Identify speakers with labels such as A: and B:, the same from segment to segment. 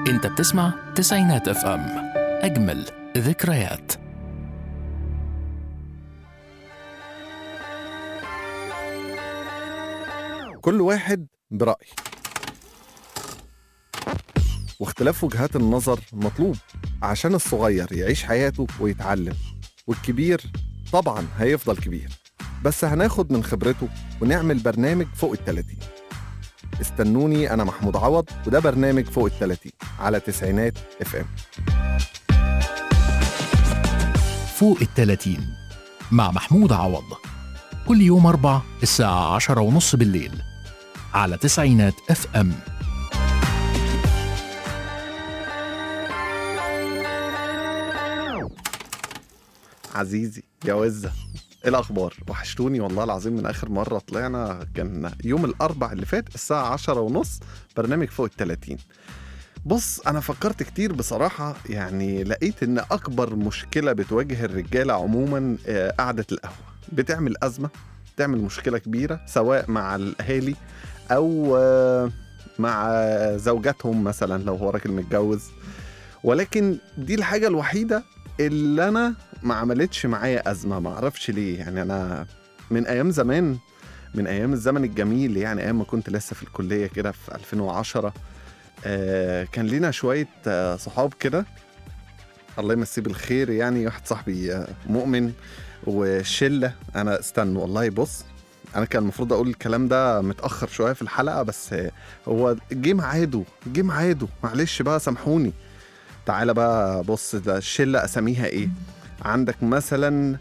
A: انت بتسمع تسعينات اف ام اجمل ذكريات
B: كل واحد برأي واختلاف وجهات النظر مطلوب عشان الصغير يعيش حياته ويتعلم والكبير طبعا هيفضل كبير بس هناخد من خبرته ونعمل برنامج فوق التلاتين استنوني أنا محمود عوض وده برنامج فوق التلاتين على تسعينات اف ام
A: فوق التلاتين مع محمود عوض كل يوم أربع الساعة عشرة ونص بالليل على تسعينات اف ام
B: عزيزي يا وزة ايه الاخبار وحشتوني والله العظيم من اخر مره طلعنا كان يوم الاربع اللي فات الساعه عشرة ونص برنامج فوق التلاتين بص انا فكرت كتير بصراحه يعني لقيت ان اكبر مشكله بتواجه الرجاله عموما آه، قعده القهوه بتعمل ازمه بتعمل مشكله كبيره سواء مع الاهالي او آه، مع زوجاتهم مثلا لو هو راجل متجوز ولكن دي الحاجه الوحيده اللي انا ما عملتش معايا ازمه ما اعرفش ليه يعني انا من ايام زمان من ايام الزمن الجميل يعني ايام ما كنت لسه في الكليه كده في 2010 آه كان لينا شويه آه صحاب كده الله يمسيه بالخير يعني واحد صاحبي آه مؤمن وشله انا استنى والله بص انا كان المفروض اقول الكلام ده متاخر شويه في الحلقه بس آه، هو جه ميعاده جه ميعاده معلش بقى سامحوني تعالى بقى بص ده الشله اساميها ايه عندك مثلا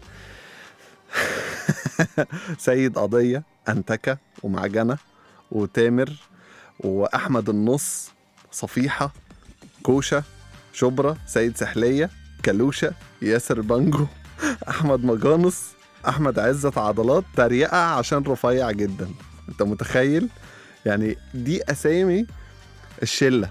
B: سيد قضيه انتكه ومعجنه وتامر واحمد النص صفيحه كوشه شبرا سيد سحليه كلوشه ياسر بانجو احمد مجانس احمد عزت عضلات تريقه عشان رفيع جدا انت متخيل يعني دي اسامي الشله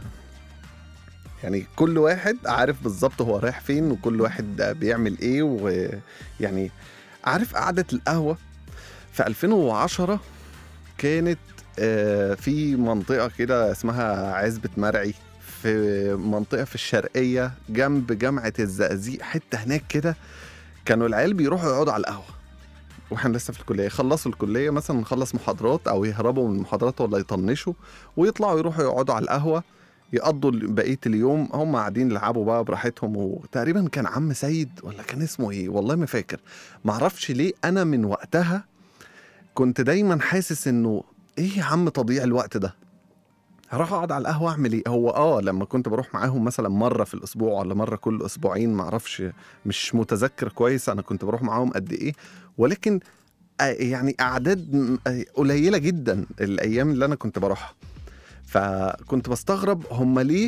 B: يعني كل واحد عارف بالظبط هو رايح فين وكل واحد بيعمل ايه ويعني عارف قعدة القهوة في 2010 كانت آه، في منطقة كده اسمها عزبة مرعي في منطقة في الشرقية جنب جامعة الزقازيق حتة هناك كده كانوا العيال بيروحوا يقعدوا على القهوة واحنا لسه في الكلية يخلصوا الكلية مثلا نخلص محاضرات أو يهربوا من المحاضرات ولا يطنشوا ويطلعوا يروحوا يقعدوا على القهوة يقضوا بقيه اليوم هم قاعدين يلعبوا بقى براحتهم وتقريبا كان عم سيد ولا كان اسمه ايه والله ما فاكر معرفش ليه انا من وقتها كنت دايما حاسس انه ايه يا عم تضييع الوقت ده هروح اقعد على القهوه اعمل ايه هو اه لما كنت بروح معاهم مثلا مره في الاسبوع ولا مره كل اسبوعين معرفش مش متذكر كويس انا كنت بروح معاهم قد ايه ولكن آه، يعني اعداد م- آه، قليله جدا الايام اللي انا كنت بروحها فكنت بستغرب هم ليه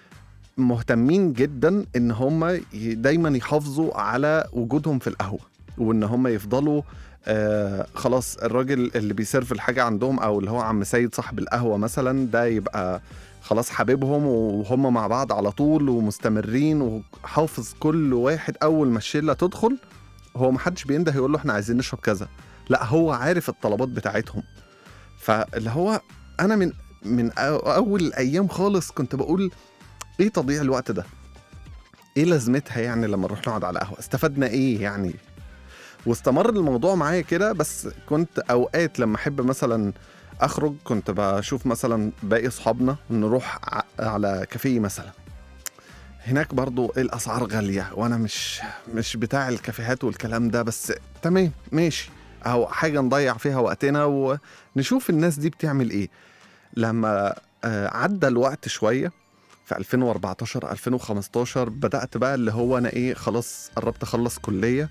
B: مهتمين جدا ان هم ي- دايما يحافظوا على وجودهم في القهوه وان هم يفضلوا آه خلاص الراجل اللي بيسيرف الحاجه عندهم او اللي هو عم سيد صاحب القهوه مثلا ده يبقى خلاص حبيبهم وهم مع بعض على طول ومستمرين وحافظ كل واحد اول ما الشله تدخل هو محدش بينده يقول له احنا عايزين نشرب كذا لا هو عارف الطلبات بتاعتهم فاللي هو انا من من أو- اول الايام خالص كنت بقول ايه تضييع الوقت ده ايه لازمتها يعني لما نروح نقعد على قهوه استفدنا ايه يعني واستمر الموضوع معايا كده بس كنت اوقات لما احب مثلا اخرج كنت بشوف مثلا باقي اصحابنا نروح ع- على كافيه مثلا هناك برضو الاسعار غاليه وانا مش مش بتاع الكافيهات والكلام ده بس تمام ماشي اهو حاجه نضيع فيها وقتنا ونشوف الناس دي بتعمل ايه لما آه، عدى الوقت شويه في 2014 2015 بدات بقى اللي هو انا ايه خلاص قربت اخلص كليه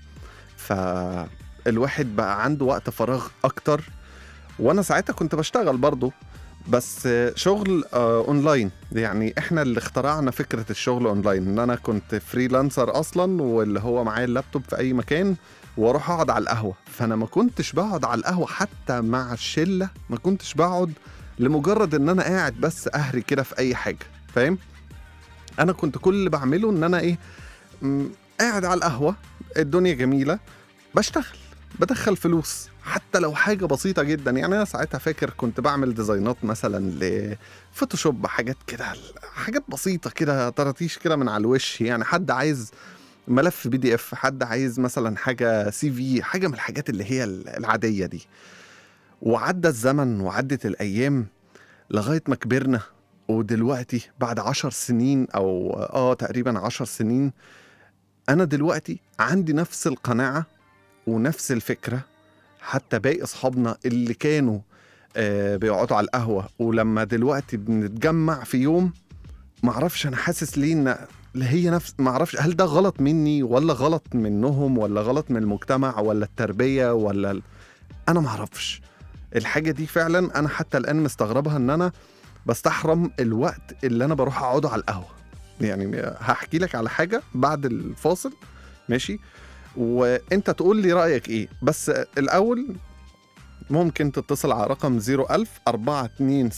B: فالواحد بقى عنده وقت فراغ اكتر وانا ساعتها كنت بشتغل برضو بس آه، شغل آه، اونلاين يعني احنا اللي اخترعنا فكره الشغل اونلاين ان انا كنت فريلانسر اصلا واللي هو معايا اللابتوب في اي مكان واروح اقعد على القهوه فانا ما كنتش بقعد على القهوه حتى مع الشله ما كنتش بقعد لمجرد ان انا قاعد بس اهري كده في اي حاجه فاهم انا كنت كل اللي بعمله ان انا ايه م، قاعد على القهوه الدنيا جميله بشتغل بدخل فلوس حتى لو حاجه بسيطه جدا يعني انا ساعتها فاكر كنت بعمل ديزاينات مثلا لفوتوشوب حاجات كده حاجات بسيطه كده طرطيش كده من على الوش يعني حد عايز ملف بي دي اف حد عايز مثلا حاجه سي في حاجه من الحاجات اللي هي العاديه دي وعدى الزمن وعدت الايام لغايه ما كبرنا ودلوقتي بعد عشر سنين او اه تقريبا عشر سنين انا دلوقتي عندي نفس القناعه ونفس الفكره حتى باقي اصحابنا اللي كانوا آه بيقعدوا على القهوه ولما دلوقتي بنتجمع في يوم معرفش انا حاسس ليه ان هي نفس معرفش هل ده غلط مني ولا غلط منهم ولا غلط من المجتمع ولا التربيه ولا ال... انا معرفش الحاجه دي فعلا انا حتى الان مستغربها ان انا بستحرم الوقت اللي انا بروح اقعده على القهوه يعني هحكي لك على حاجه بعد الفاصل ماشي وانت تقول لي رايك ايه بس الاول ممكن تتصل على رقم 01000 427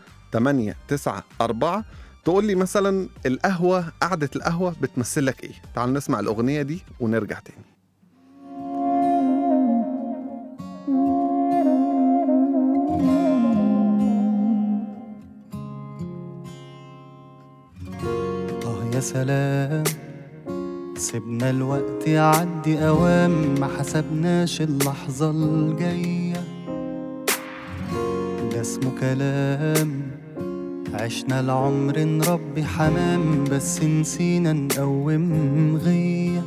B: 894 تقول لي مثلا القهوه قعده القهوه بتمثل لك ايه تعال نسمع الاغنيه دي ونرجع تاني
C: آه يا سلام سيبنا الوقت يعدي أوام ما حسبناش اللحظة الجاية ده اسمه كلام عشنا العمر نربي حمام بس نسينا نقوم غية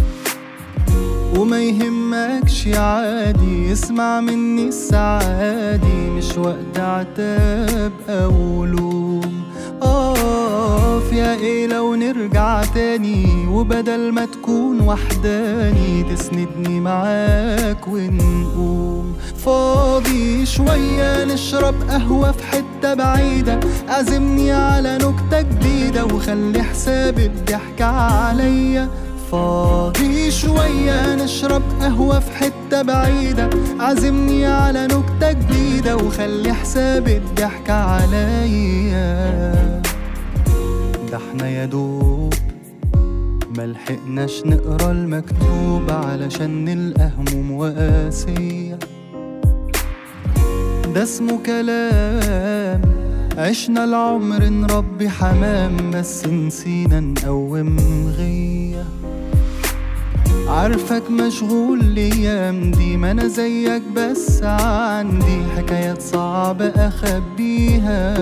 C: وما يهمكش عادي اسمع مني السعادي مش وقت عتاب أو لوم اقف يا ايه لو نرجع تاني وبدل ما تكون وحداني تسندني معاك ونقوم فاضي شوية نشرب قهوة في حتة بعيدة عزمني على نكتة جديدة وخلي حساب الضحك عليا فاضي شوية نشرب قهوة في حتة بعيدة عزمني على نكتة جديدة وخلي حساب الضحك عليا ده احنا يا دوب ملحقناش نقرا المكتوب علشان نلقى هموم وقاسية ده اسمه كلام عشنا العمر نربي حمام بس نسينا نقوم غيه عارفك مشغول الايام دي ما انا زيك بس عندي حكايات صعبة اخبيها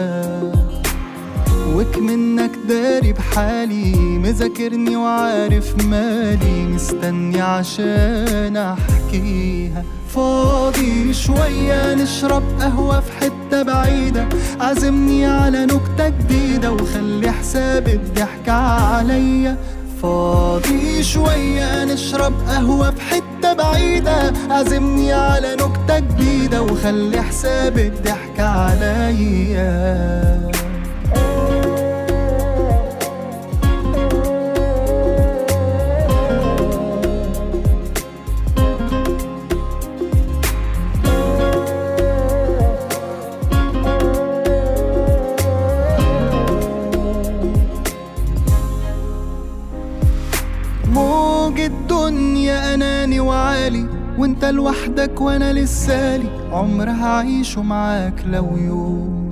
C: وك منك داري بحالي مذاكرني وعارف مالي مستني عشان احكيها فاضي شوية نشرب قهوة في حتة بعيدة عزمني على نكتة جديدة وخلي حساب الضحك عليا فاضي شوية نشرب قهوة في حتة بعيدة عزمني على نكتة جديدة وخلي حساب الضحك عليا موج الدنيا اناني وعالي وانت لوحدك وانا لسالي عمر هعيشه معاك لو يوم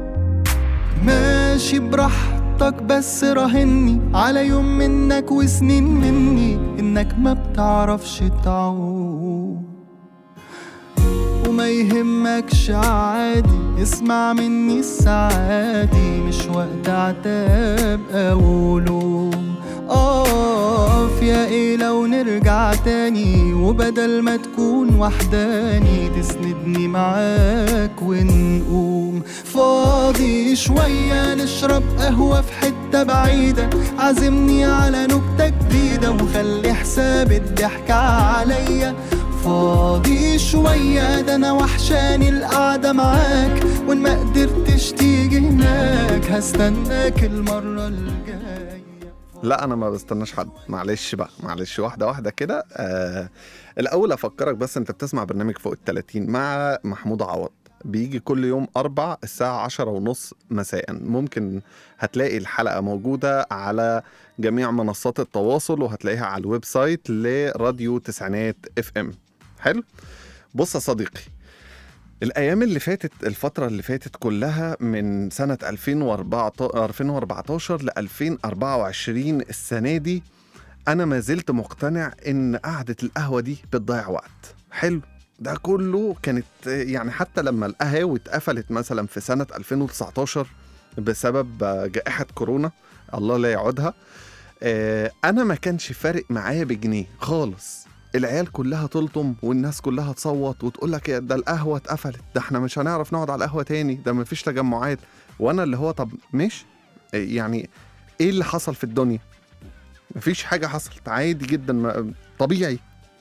C: ماشي براحتك بس راهني على يوم منك وسنين مني انك ما بتعرفش تعوم وما يهمكش عادي اسمع مني السعادي مش وقت عتاب او لوم اقف يا ايه لو نرجع تاني وبدل ما تكون وحداني تسندني معاك ونقوم فاضي شوية نشرب قهوة في حتة بعيدة عزمني على نكتة جديدة وخلي حساب الضحك عليا فاضي شوية ده أنا وحشاني القعدة معاك وإن ما قدرتش تيجي هناك هستناك المرة الجاية
B: لا انا ما بستناش حد معلش بقى معلش واحده واحده كده آه الاول افكرك بس انت بتسمع برنامج فوق ال 30 مع محمود عوض بيجي كل يوم أربع الساعة عشرة ونص مساء ممكن هتلاقي الحلقة موجودة على جميع منصات التواصل وهتلاقيها على الويب سايت لراديو تسعينات اف ام حلو بص يا صديقي الايام اللي فاتت الفتره اللي فاتت كلها من سنه 2014 2014 ل 2024 السنه دي انا ما زلت مقتنع ان قعده القهوه دي بتضيع وقت حلو ده كله كانت يعني حتى لما القهاوي اتقفلت مثلا في سنه 2019 بسبب جائحه كورونا الله لا يعودها آه، انا ما كانش فارق معايا بجنيه خالص العيال كلها تلطم والناس كلها تصوت وتقول لك ده القهوه اتقفلت ده احنا مش هنعرف نقعد على القهوه تاني ده مفيش تجمعات وانا اللي هو طب مش يعني ايه اللي حصل في الدنيا مفيش حاجه حصلت عادي جدا ما طبيعي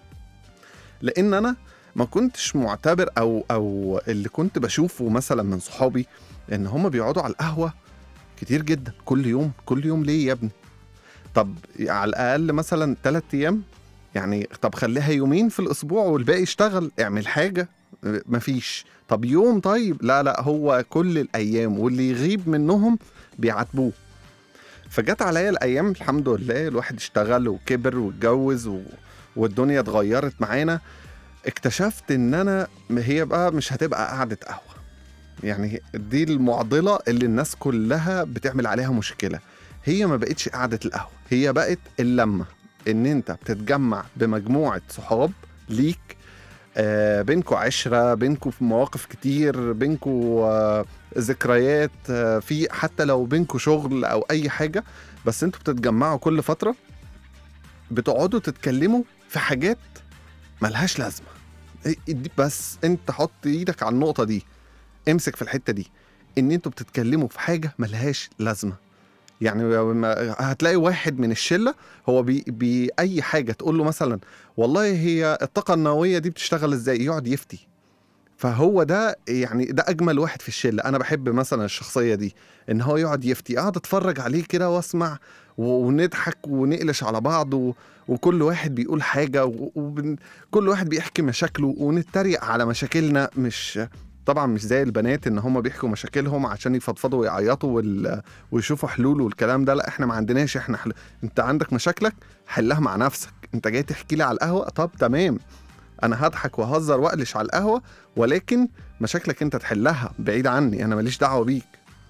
B: لان انا ما كنتش معتبر او او اللي كنت بشوفه مثلا من صحابي ان هم بيقعدوا على القهوه كتير جدا كل يوم كل يوم ليه يا ابني طب على الاقل مثلا ثلاث ايام يعني طب خليها يومين في الاسبوع والباقي اشتغل اعمل حاجه مفيش طب يوم طيب لا لا هو كل الايام واللي يغيب منهم بيعاتبوه فجت عليا الايام الحمد لله الواحد اشتغل وكبر واتجوز و... والدنيا اتغيرت معانا اكتشفت ان انا هي بقى مش هتبقى قعده قهوه يعني دي المعضله اللي الناس كلها بتعمل عليها مشكله هي ما بقتش قعده القهوه هي بقت اللمه ان انت بتتجمع بمجموعه صحاب ليك آه بينكوا عشره بينكوا في مواقف كتير بينكوا آه ذكريات آه في حتى لو بينكوا شغل او اي حاجه بس انتوا بتتجمعوا كل فتره بتقعدوا تتكلموا في حاجات ملهاش لازمه إيه- دي بس انت حط ايدك على النقطه دي امسك في الحته دي ان انتوا بتتكلموا في حاجه ملهاش لازمه يعني ما- هتلاقي واحد من الشله هو بي, بي اي حاجه تقول له مثلا والله هي الطاقه النوويه دي بتشتغل ازاي يقعد يفتي فهو ده يعني ده اجمل واحد في الشله انا بحب مثلا الشخصيه دي ان هو يقعد يفتي اقعد اتفرج عليه كده واسمع و- ونضحك ونقلش على بعض و... وكل واحد بيقول حاجه وكل واحد بيحكي مشاكله ونتريق على مشاكلنا مش طبعا مش زي البنات ان هم بيحكوا مشاكلهم عشان يفضفضوا ويعيطوا وال... ويشوفوا حلول والكلام ده لا احنا ما عندناش احنا حل... انت عندك مشاكلك حلها مع نفسك انت جاي تحكي لي على القهوه طب تمام انا هضحك وهزر واقلش على القهوه ولكن مشاكلك انت تحلها بعيد عني انا ماليش دعوه بيك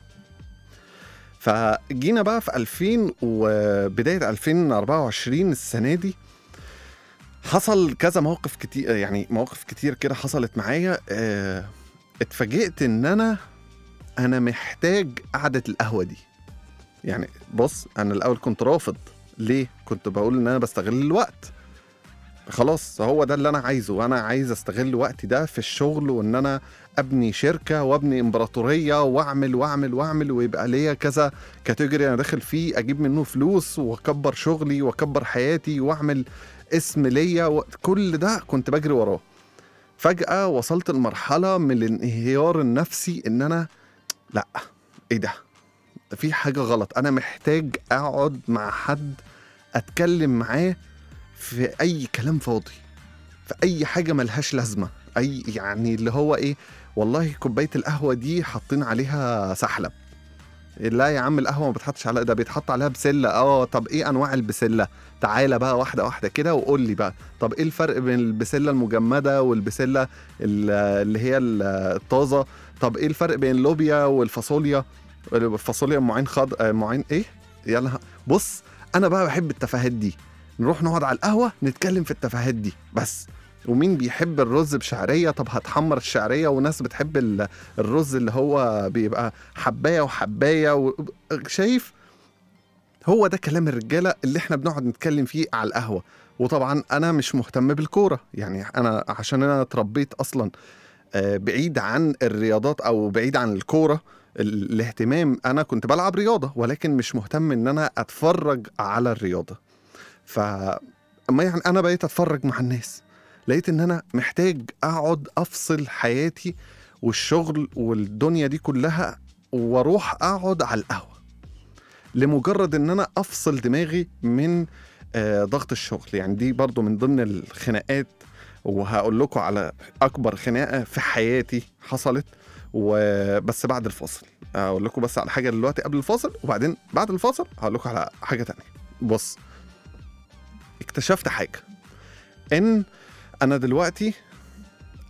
B: فجينا بقى في 2000 وبدايه 2024 السنه دي حصل كذا موقف كتير يعني مواقف كتير كده حصلت معايا اه اتفاجئت ان انا انا محتاج قعده القهوه دي يعني بص انا الاول كنت رافض ليه كنت بقول ان انا بستغل الوقت خلاص هو ده اللي انا عايزه وانا عايز استغل وقتي ده في الشغل وان انا ابني شركه وابني امبراطوريه واعمل واعمل واعمل ويبقى ليا كذا كاتيجوري انا داخل فيه اجيب منه فلوس واكبر شغلي واكبر حياتي واعمل اسم ليا و- كل ده كنت بجري وراه فجأة وصلت لمرحلة من الانهيار النفسي ان انا لا ايه ده في حاجة غلط انا محتاج اقعد مع حد اتكلم معاه في اي كلام فاضي في اي حاجة ملهاش لازمة اي يعني اللي هو ايه والله كوباية القهوة دي حاطين عليها سحلب لا يا عم القهوة ما بتحطش عليها ده بيتحط عليها بسلة اه طب ايه انواع البسلة تعالى بقى واحدة واحدة كده وقول لي بقى طب ايه الفرق بين البسلة المجمدة والبسلة ال- اللي هي ال- الطازة طب ايه الفرق بين اللوبيا والفاصوليا الفاصوليا معين خض آه، معين ايه يلا ه- بص انا بقى بحب التفاهات دي نروح نقعد على القهوة نتكلم في التفاهات دي بس ومين بيحب الرز بشعرية طب هتحمر الشعرية وناس بتحب ال- الرز اللي هو بيبقى حباية وحباية و... شايف هو ده كلام الرجالة اللي احنا بنقعد نتكلم فيه على القهوة وطبعا انا مش مهتم بالكورة يعني انا عشان انا اتربيت اصلا آه، بعيد عن الرياضات او بعيد عن الكورة ال- الاهتمام انا كنت بلعب رياضة ولكن مش مهتم ان انا اتفرج على الرياضة ف ما يعني انا بقيت اتفرج مع الناس لقيت ان انا محتاج اقعد افصل حياتي والشغل والدنيا دي كلها واروح اقعد على القهوه لمجرد ان انا افصل دماغي من آه، ضغط الشغل يعني دي برضو من ضمن الخناقات وهقول لكم على اكبر خناقه في حياتي حصلت وبس بعد الفاصل اقول لكم بس على حاجه دلوقتي قبل الفاصل وبعدين بعد الفاصل هقول لكم على حاجه تانية بص اكتشفت حاجه ان انا دلوقتي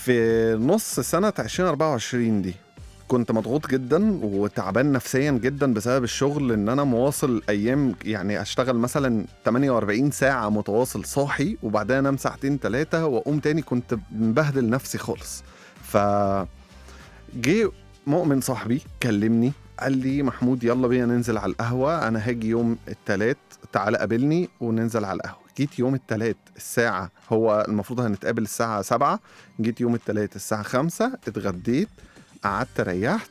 B: في نص سنة 2024 دي كنت مضغوط جدا وتعبان نفسيا جدا بسبب الشغل ان انا مواصل ايام يعني اشتغل مثلا 48 ساعة متواصل صاحي وبعدين انام ساعتين ثلاثة واقوم تاني كنت مبهدل نفسي خالص ف جه مؤمن صاحبي كلمني قال لي محمود يلا بينا ننزل على القهوة أنا هاجي يوم التلات تعالى قابلني وننزل على القهوة جيت يوم التلات الساعة هو المفروض هنتقابل الساعة سبعة جيت يوم التلات الساعة خمسة اتغديت قعدت ريحت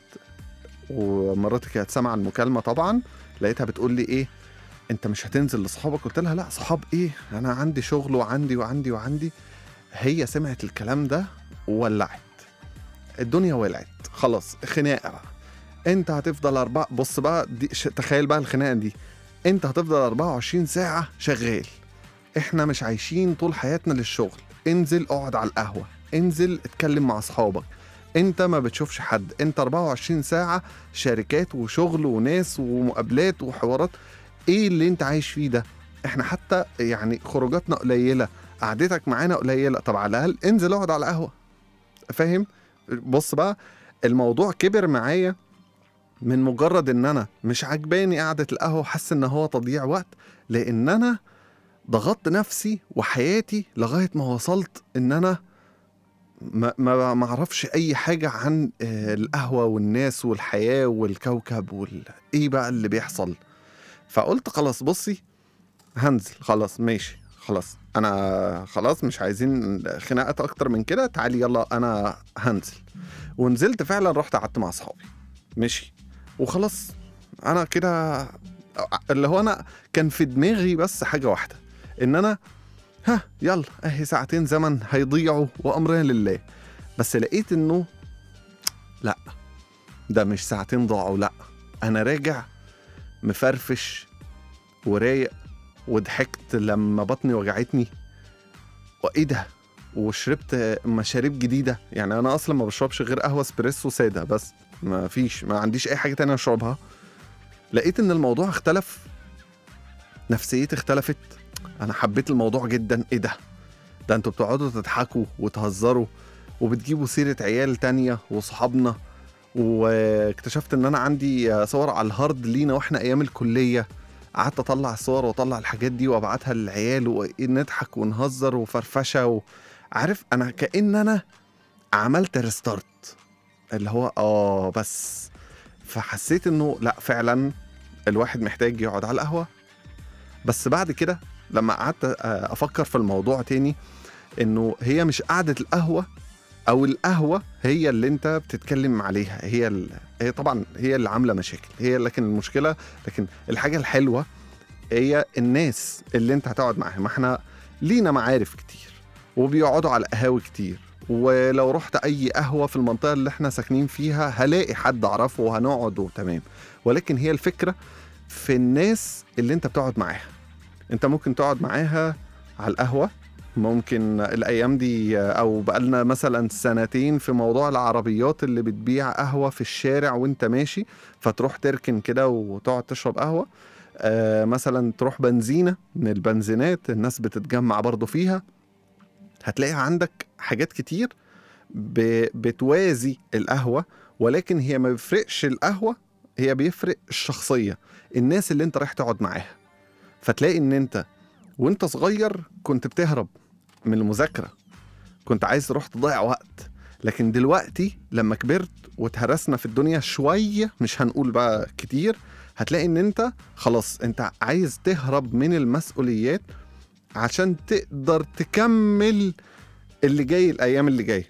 B: ومراتي كانت سامعة المكالمة طبعا لقيتها بتقول لي ايه انت مش هتنزل لاصحابك قلت لها لا صحاب ايه انا عندي شغل وعندي وعندي وعندي هي سمعت الكلام ده وولعت الدنيا ولعت خلاص خناقه بقى انت هتفضل أربعة بص بقى دي ش... تخيل بقى الخناقه دي انت هتفضل 24 ساعه شغال احنا مش عايشين طول حياتنا للشغل انزل اقعد على القهوه انزل اتكلم مع اصحابك انت ما بتشوفش حد انت 24 ساعه شركات وشغل وناس ومقابلات وحوارات ايه اللي انت عايش فيه ده احنا حتى يعني خروجاتنا قليله قعدتك معانا قليله طب على الاقل انزل اقعد على القهوه فاهم بص بقى الموضوع كبر معايا من مجرد ان انا مش عجباني قعده القهوه حاسس ان هو تضييع وقت لان انا ضغطت نفسي وحياتي لغايه ما وصلت ان انا ما ما ما اعرفش اي حاجه عن آه، القهوه والناس والحياه والكوكب وال ايه بقى اللي بيحصل فقلت خلاص بصي هنزل خلاص ماشي خلاص انا خلاص مش عايزين خناقات اكتر من كده تعالي يلا انا هنزل ونزلت فعلا رحت قعدت مع اصحابي مشي وخلاص انا كده اللي هو انا كان في دماغي بس حاجه واحده ان انا ها يلا اهي ساعتين زمن هيضيعوا وامرنا لله بس لقيت انه لا ده مش ساعتين ضاعوا لا انا راجع مفرفش ورايق وضحكت لما بطني وجعتني وايه ده وشربت مشاريب جديده يعني انا اصلا ما بشربش غير قهوه اسبريسو ساده بس ما فيش ما عنديش اي حاجه تانية اشربها لقيت ان الموضوع اختلف نفسيتي اختلفت انا حبيت الموضوع جدا ايه ده ده انتوا بتقعدوا تضحكوا وتهزروا وبتجيبوا سيره عيال تانية وصحابنا واكتشفت ان انا عندي صور على الهارد لينا واحنا ايام الكليه قعدت اطلع الصور واطلع الحاجات دي وابعتها للعيال ونضحك ونهزر وفرفشه و... عارف انا كان انا عملت ريستارت اللي هو اه بس فحسيت انه لا فعلا الواحد محتاج يقعد على القهوه بس بعد كده لما قعدت آه، افكر في الموضوع تاني انه هي مش قعده القهوه او القهوه هي اللي انت بتتكلم عليها هي ال... هي طبعا هي اللي عامله مشاكل هي لكن المشكله لكن الحاجه الحلوه هي الناس اللي انت هتقعد معاها ما احنا لينا معارف كتير وبيقعدوا على قهاوي كتير ولو رحت اي قهوه في المنطقه اللي احنا ساكنين فيها هلاقي حد اعرفه وهنقعد وتمام ولكن هي الفكره في الناس اللي انت بتقعد معاها انت ممكن تقعد معاها على القهوه ممكن الايام دي او بقالنا مثلا سنتين في موضوع العربيات اللي بتبيع قهوه في الشارع وانت ماشي فتروح تركن كده وتقعد تشرب قهوه آه مثلا تروح بنزينه من البنزينات الناس بتتجمع برضو فيها هتلاقي عندك حاجات كتير ب- بتوازي القهوه ولكن هي ما بيفرقش القهوه هي بيفرق الشخصيه الناس اللي انت رايح تقعد معاها فتلاقي ان انت وانت صغير كنت بتهرب من المذاكره كنت عايز تروح تضيع وقت لكن دلوقتي لما كبرت واتهرسنا في الدنيا شويه مش هنقول بقى كتير هتلاقي ان انت خلاص انت عايز تهرب من المسؤوليات عشان تقدر تكمل اللي جاي الايام اللي جايه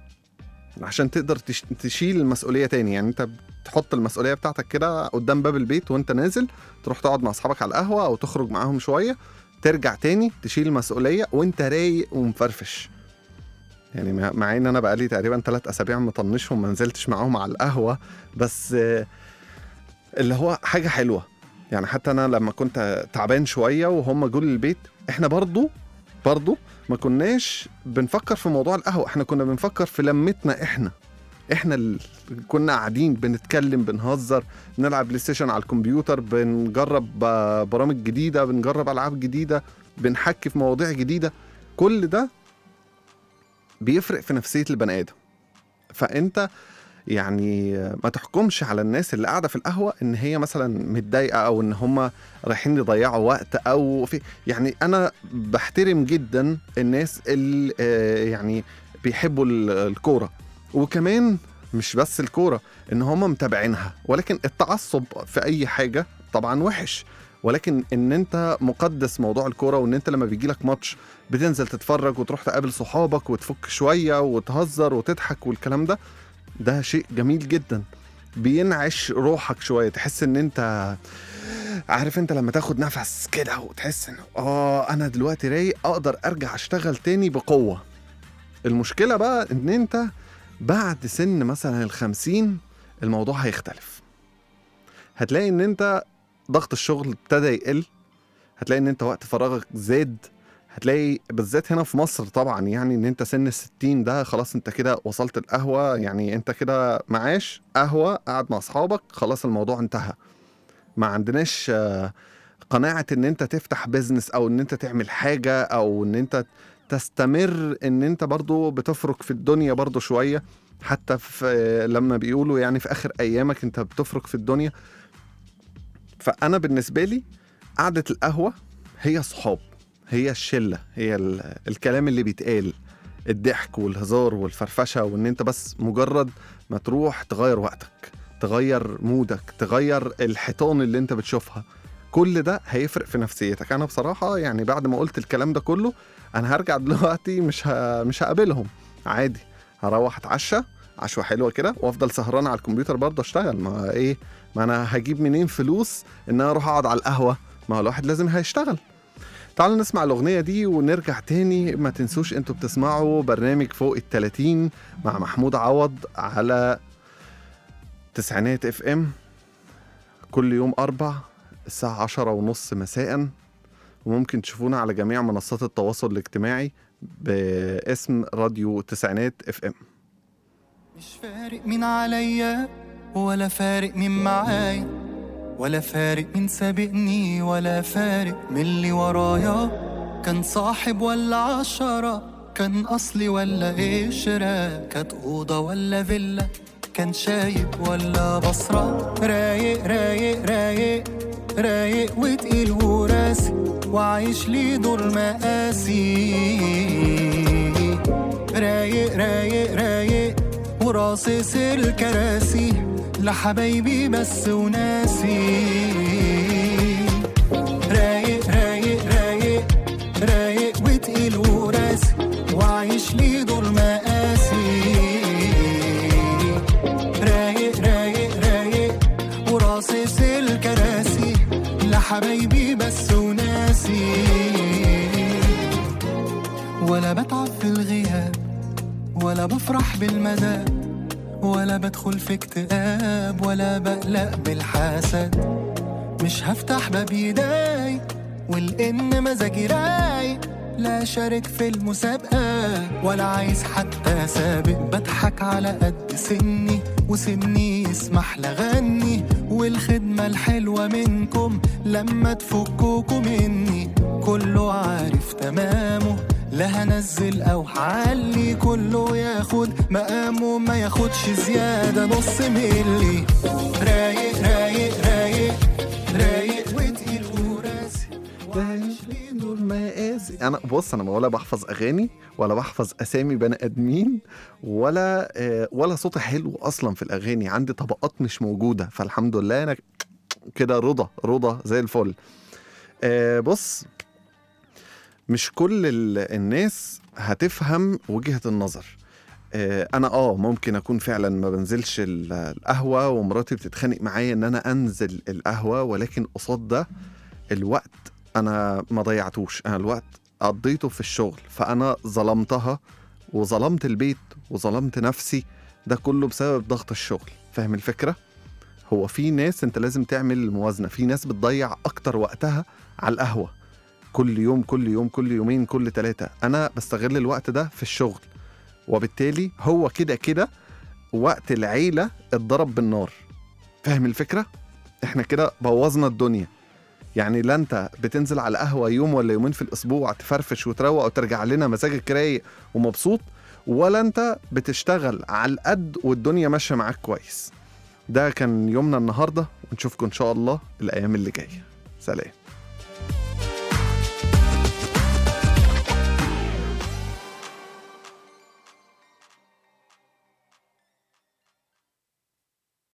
B: عشان تقدر تش- تشيل المسؤوليه تاني يعني انت تحط المسؤوليه بتاعتك كده قدام باب البيت وانت نازل تروح تقعد مع اصحابك على القهوه او تخرج معاهم شويه ترجع تاني تشيل المسؤوليه وانت رايق ومفرفش يعني مع- مع ان انا بقالي تقريبا ثلاث اسابيع مطنشهم ما نزلتش معاهم على القهوه بس آه، اللي هو حاجه حلوه يعني حتى انا لما كنت تعبان شويه وهم جولي البيت احنا برضو برضو ما كناش بنفكر في موضوع القهوه احنا كنا بنفكر في لمتنا احنا احنا اللي كنا قاعدين بنتكلم بنهزر بنلعب بلاي ستيشن على الكمبيوتر بنجرب آه، برامج جديده بنجرب العاب جديده بنحكي في مواضيع جديده كل ده بيفرق في نفسيه البني ادم فانت يعني ما تحكمش على الناس اللي قاعده في القهوه ان هي مثلا متضايقه او ان هم رايحين يضيعوا وقت او في يعني انا بحترم جدا الناس اللي آه، يعني بيحبوا ال- الكوره وكمان مش بس الكوره ان هم متابعينها ولكن التعصب في اي حاجه طبعا وحش ولكن ان انت مقدس موضوع الكوره وان انت لما بيجي لك ماتش بتنزل تتفرج وتروح تقابل صحابك وتفك شويه وتهزر وتضحك والكلام ده ده شيء جميل جدا بينعش روحك شويه تحس ان انت عارف انت لما تاخد نفس كده وتحس ان اه انا دلوقتي رايق اقدر ارجع اشتغل تاني بقوه المشكله بقى ان انت بعد سن مثلا الخمسين الموضوع هيختلف هتلاقي ان انت ضغط الشغل ابتدى يقل هتلاقي ان انت وقت فراغك زاد هتلاقي بالذات هنا في مصر طبعا يعني ان انت سن الستين ده خلاص انت كده وصلت القهوة يعني انت كده معاش قهوة قاعد مع اصحابك خلاص الموضوع انتهى ما عندناش آه، قناعة ان انت تفتح بيزنس او ان انت تعمل حاجة او ان انت تستمر ان انت برضو بتفرك في الدنيا برضو شوية حتى في لما بيقولوا يعني في اخر ايامك انت بتفرك في الدنيا فانا بالنسبة لي قعدة القهوة هي صحاب هي الشلة هي ال- الكلام اللي بيتقال الضحك والهزار والفرفشة وان انت بس مجرد ما تروح تغير وقتك تغير مودك تغير الحيطان اللي انت بتشوفها كل ده هيفرق في نفسيتك انا بصراحة يعني بعد ما قلت الكلام ده كله انا هرجع دلوقتي مش ه... مش هقابلهم عادي هروح اتعشى عشوة حلوة كده وافضل سهران على الكمبيوتر برضه اشتغل ما ايه ما انا هجيب منين فلوس ان انا اروح اقعد على القهوة ما هو الواحد لازم هيشتغل تعالوا نسمع الأغنية دي ونرجع تاني ما تنسوش انتوا بتسمعوا برنامج فوق التلاتين مع محمود عوض على تسعينات اف ام كل يوم أربع الساعة عشرة ونص مساء وممكن تشوفونا على جميع منصات التواصل الاجتماعي باسم راديو تسعينات اف ام
C: مش فارق مين عليا ولا فارق مين معايا ولا فارق مين سابقني ولا فارق من اللي ورايا كان صاحب ولا عشرة كان أصلي ولا قشرة كانت أوضة ولا فيلا كان شايب ولا بصرة رايق رايق رايق رايق وتقيل وراسي وعايش لي دور مقاسي رايق رايق رايق وراصص الكراسي لحبايبي بس وناسي رايق رايق رايق رايق وتقيل وراسي وعايش لي دور مقاسي رايق رايق رايق وراصص الكراسي لحبايبي بس وناسي ولا بتعب في الغياب ولا بفرح بالمدى ولا بدخل في اكتئاب ولا بقلق بالحسد مش هفتح باب يداي والإن مزاجي رايق لا شارك في المسابقة ولا عايز حتى سابق بضحك على قد سني وسني يسمح لغني والخدمة الحلوة منكم لما تفكوكوا مني كله عارف تمامه لا هنزل او هعلي كله ياخد مقامه ما ياخدش زيادة نص ملي رايق رايق رايق رايق وتقيل وراسي وعايش ليه دور
B: مقاسي انا بص انا ولا بحفظ اغاني ولا بحفظ اسامي بني ادمين ولا آه، ولا صوتي حلو اصلا في الاغاني عندي طبقات مش موجوده فالحمد لله انا كده رضا رضا زي الفل آه، بص مش كل ال- الناس هتفهم وجهة النظر آه، انا اه ممكن اكون فعلا ما بنزلش ال- القهوة ومراتي بتتخانق معايا ان انا انزل القهوة ولكن قصاد ده الوقت انا ما ضيعتوش انا الوقت قضيته في الشغل فانا ظلمتها وظلمت البيت وظلمت نفسي ده كله بسبب ضغط الشغل فاهم الفكرة؟ هو في ناس انت لازم تعمل موازنة في ناس بتضيع اكتر وقتها على القهوة كل يوم كل يوم كل يومين كل ثلاثة أنا بستغل الوقت ده في الشغل وبالتالي هو كده كده وقت العيلة اتضرب بالنار فاهم الفكرة؟ احنا كده بوظنا الدنيا يعني لا انت بتنزل على قهوة يوم ولا يومين في الأسبوع تفرفش وتروق وترجع لنا مزاجك رايق ومبسوط ولا انت بتشتغل على القد والدنيا ماشيه معاك كويس ده كان يومنا النهارده ونشوفكم ان شاء الله الايام اللي جايه سلام